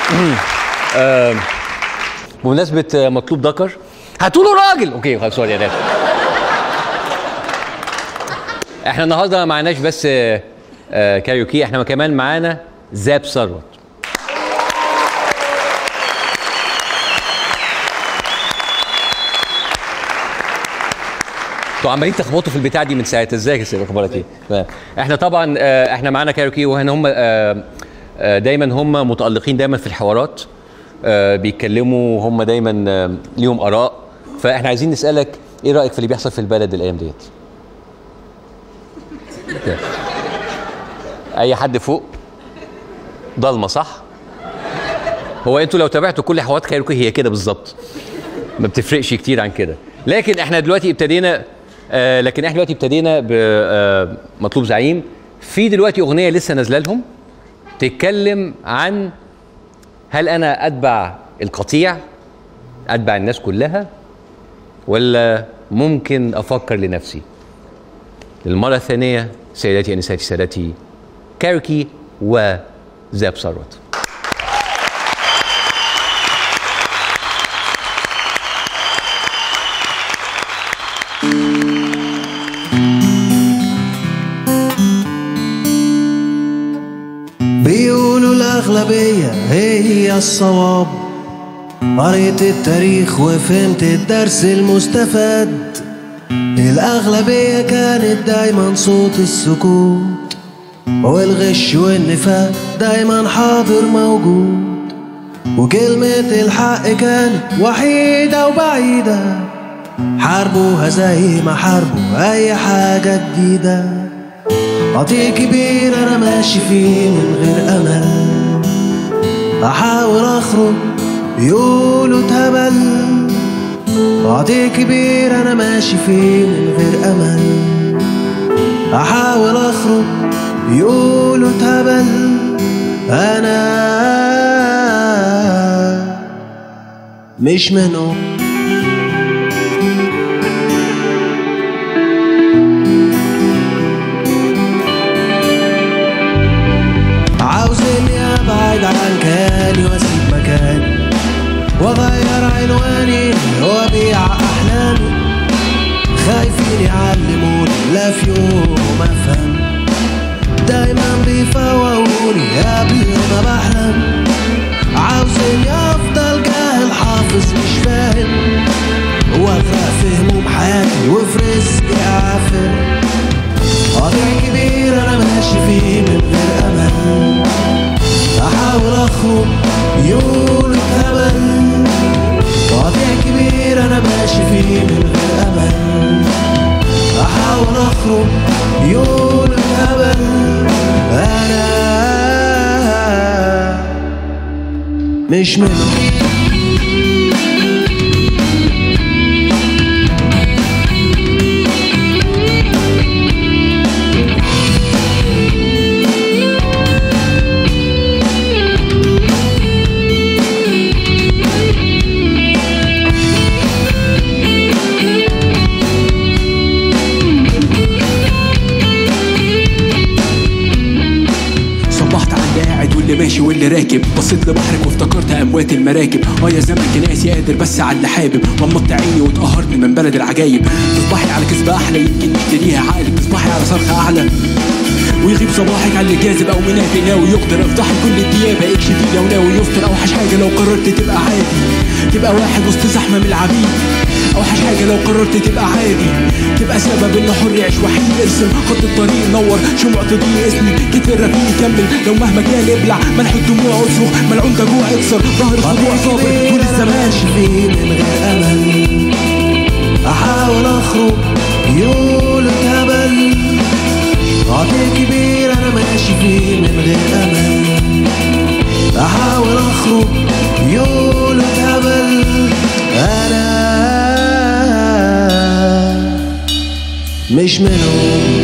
آه، بمناسبة آه، مطلوب ذكر هاتوا له راجل اوكي خلاص سوري انا آسف. احنا النهارده ما معناش بس آه، آه، كاريوكي احنا كمان معانا زاب ثروت انتوا عمالين تخبطوا في البتاع دي من ساعتها ازيك يا سيدي اخبارك ايه؟ تمام. احنا طبعا آه، احنا معانا كايروكي وهنا هم آه، آه، دايما هم متالقين دايما في الحوارات آه، بيتكلموا هم دايما آه، ليهم اراء فاحنا عايزين نسالك ايه رايك في اللي بيحصل في البلد الايام ديت؟ اوكي. اي حد فوق ضلمه صح؟ هو انتوا لو تابعتوا كل حوارات كايروكي هي كده بالظبط ما بتفرقش كتير عن كده لكن احنا دلوقتي ابتدينا آه لكن احنا دلوقتي ابتدينا بمطلوب زعيم في دلوقتي اغنيه لسه نازله لهم تتكلم عن هل انا اتبع القطيع اتبع الناس كلها ولا ممكن افكر لنفسي للمره الثانيه سيداتي انساتي سادتي كاركي وزاب ثروت بيقولوا الأغلبية هي الصواب قريت التاريخ وفهمت الدرس المستفاد الأغلبية كانت دايما صوت السكوت والغش والنفاق دايما حاضر موجود وكلمة الحق كانت وحيدة وبعيدة حاربوها زي ما حاربوا أي حاجة جديدة قطيع كبير انا ماشي فيه من غير امل احاول اخرج يقولوا اتهبل قطيع كبير انا ماشي فيه من غير امل احاول اخرج يقولوا اتهبل انا مش منهم عاوز اني ابعد عن كياني واسيب مكاني واغير عنواني وابيع احلامي خايفين يعلموني لا في يوم افهم دايما بيفوقوني قبل ما بحلم عاوز اني افضل جاهل حافظ مش فاهم واغرق في هموم حياتي وفي رزقي اعافر قطيع كبير انا ماشي فيه من غير امل احاول اخرج يقولوا اتهبل قطيع كبير انا ماشي فيه من غير امل احاول اخرج يقولوا اتهبل انا مش منهم صبحت على اللي قاعد واللي ماشي واللي راكب بصيت لبحرك وافتكرت اموات المراكب اه يا زمن كان قاسي قادر بس على اللي حابب غمضت عيني واتقهرت من بلد العجايب تصبحي على كذبة احلى يمكن تديها عقلك تصبحي على صرخة اعلى ويغيب صباحك على اللي جاذب او منافق ناوي يقدر افضحي كل الديابه اكشفي لو ناوي يفطر اوحش حاجه لو قررت تبقى عادي تبقى واحد وسط زحمه من العبيد اوحش حاجه لو قررت تبقى عادي تبقى سبب ان حر يعيش وحيد ارسم خط الطريق نور شموع تضيء اسمي كتف الرفيق يكمل لو مهما كان ابلع ملح الدموع اصرخ ملعون ده جوع اكسر ظهر الخضوع صابر طول الزمان فيه من غير امل احاول اخرج يقولوا اتهبل قاطع كبير انا ماشي فيه من غير امل احاول اخرج يقولوا اتهبل انا مش منهم